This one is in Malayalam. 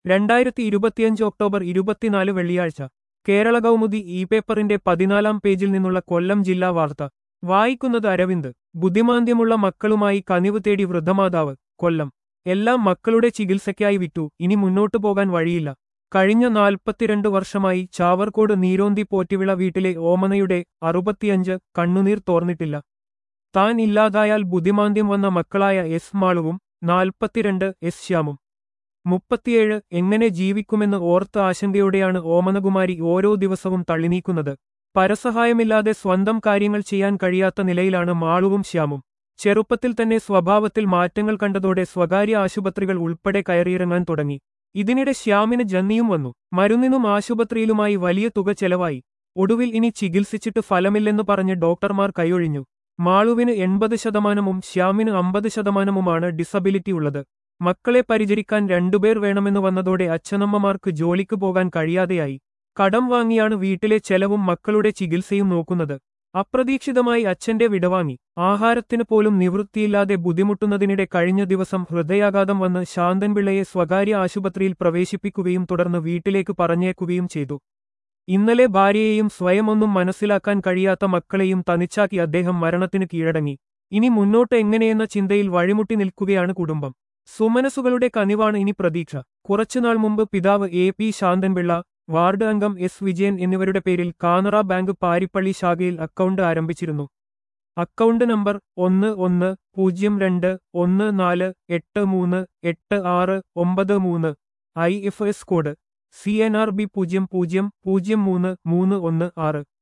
രണ്ടായിരത്തി ഇരുപത്തിയഞ്ച് ഒക്ടോബർ ഇരുപത്തിനാല് വെള്ളിയാഴ്ച കേരള കൗമുദി ഇ പേപ്പറിന്റെ പതിനാലാം പേജിൽ നിന്നുള്ള കൊല്ലം ജില്ലാ വാർത്ത വായിക്കുന്നത് അരവിന്ദ് ബുദ്ധിമാന്ദ്യമുള്ള മക്കളുമായി കനിവ് തേടി വൃദ്ധമാതാവ് കൊല്ലം എല്ലാം മക്കളുടെ ചികിത്സയ്ക്കായി വിറ്റു ഇനി മുന്നോട്ടു പോകാൻ വഴിയില്ല കഴിഞ്ഞ നാൽപ്പത്തിരണ്ട് വർഷമായി ചാവർക്കോട് നീരോന്തി പോറ്റിവിള വീട്ടിലെ ഓമനയുടെ അറുപത്തിയഞ്ച് കണ്ണുനീർ തോർന്നിട്ടില്ല താൻ ഇല്ലാതായാൽ ബുദ്ധിമാന്ദ്യം വന്ന മക്കളായ എസ് മാളുവും നാൽപ്പത്തിരണ്ട് എസ് ശ്യാമും മുപ്പത്തിയേഴ് എങ്ങനെ ജീവിക്കുമെന്ന് ഓർത്ത ആശങ്കയോടെയാണ് ഓമനകുമാരി ഓരോ ദിവസവും തള്ളിനീക്കുന്നത് പരസഹായമില്ലാതെ സ്വന്തം കാര്യങ്ങൾ ചെയ്യാൻ കഴിയാത്ത നിലയിലാണ് മാളുവും ശ്യാമും ചെറുപ്പത്തിൽ തന്നെ സ്വഭാവത്തിൽ മാറ്റങ്ങൾ കണ്ടതോടെ സ്വകാര്യ ആശുപത്രികൾ ഉൾപ്പെടെ കയറിയിറങ്ങാൻ തുടങ്ങി ഇതിനിടെ ശ്യാമിന് ജന്നിയും വന്നു മരുന്നിനും ആശുപത്രിയിലുമായി വലിയ തുക ചെലവായി ഒടുവിൽ ഇനി ചികിത്സിച്ചിട്ട് ഫലമില്ലെന്ന് പറഞ്ഞ് ഡോക്ടർമാർ കൈയൊഴിഞ്ഞു മാളുവിന് എൺപത് ശതമാനവും ശ്യാമിന് അമ്പത് ശതമാനവുമാണ് ഡിസബിലിറ്റി ഉള്ളത് മക്കളെ പരിചരിക്കാൻ രണ്ടുപേർ വേണമെന്ന് വന്നതോടെ അച്ഛനമ്മമാർക്ക് ജോലിക്ക് പോകാൻ കഴിയാതെയായി കടം വാങ്ങിയാണ് വീട്ടിലെ ചെലവും മക്കളുടെ ചികിത്സയും നോക്കുന്നത് അപ്രതീക്ഷിതമായി അച്ഛന്റെ വിടവാങ്ങി ആഹാരത്തിന് പോലും നിവൃത്തിയില്ലാതെ ബുദ്ധിമുട്ടുന്നതിനിടെ കഴിഞ്ഞ ദിവസം ഹൃദയാഘാതം വന്ന് ശാന്തൻപിള്ളയെ സ്വകാര്യ ആശുപത്രിയിൽ പ്രവേശിപ്പിക്കുകയും തുടർന്ന് വീട്ടിലേക്ക് പറഞ്ഞേക്കുകയും ചെയ്തു ഇന്നലെ ഭാര്യയെയും സ്വയം ഒന്നും മനസ്സിലാക്കാൻ കഴിയാത്ത മക്കളെയും തനിച്ചാക്കി അദ്ദേഹം മരണത്തിന് കീഴടങ്ങി ഇനി മുന്നോട്ട് എങ്ങനെയെന്ന ചിന്തയിൽ വഴിമുട്ടി നിൽക്കുകയാണ് കുടുംബം സുമനസുകളുടെ കനിവാണ് ഇനി പ്രതീക്ഷ കുറച്ചുനാൾ മുമ്പ് പിതാവ് എ പി ശാന്തൻപിള്ള വാർഡ് അംഗം എസ് വിജയൻ എന്നിവരുടെ പേരിൽ കാനറ ബാങ്ക് പാരിപ്പള്ളി ശാഖയിൽ അക്കൗണ്ട് ആരംഭിച്ചിരുന്നു അക്കൗണ്ട് നമ്പർ ഒന്ന് ഒന്ന് പൂജ്യം രണ്ട് ഒന്ന് നാല് എട്ട് മൂന്ന് എട്ട് ആറ് ഒമ്പത് മൂന്ന് I F S code C N R B പൂജ്യം പൂജ്യം പൂജ്യം മൂന്ന് മൂന്ന് ഒന്ന് ആറ്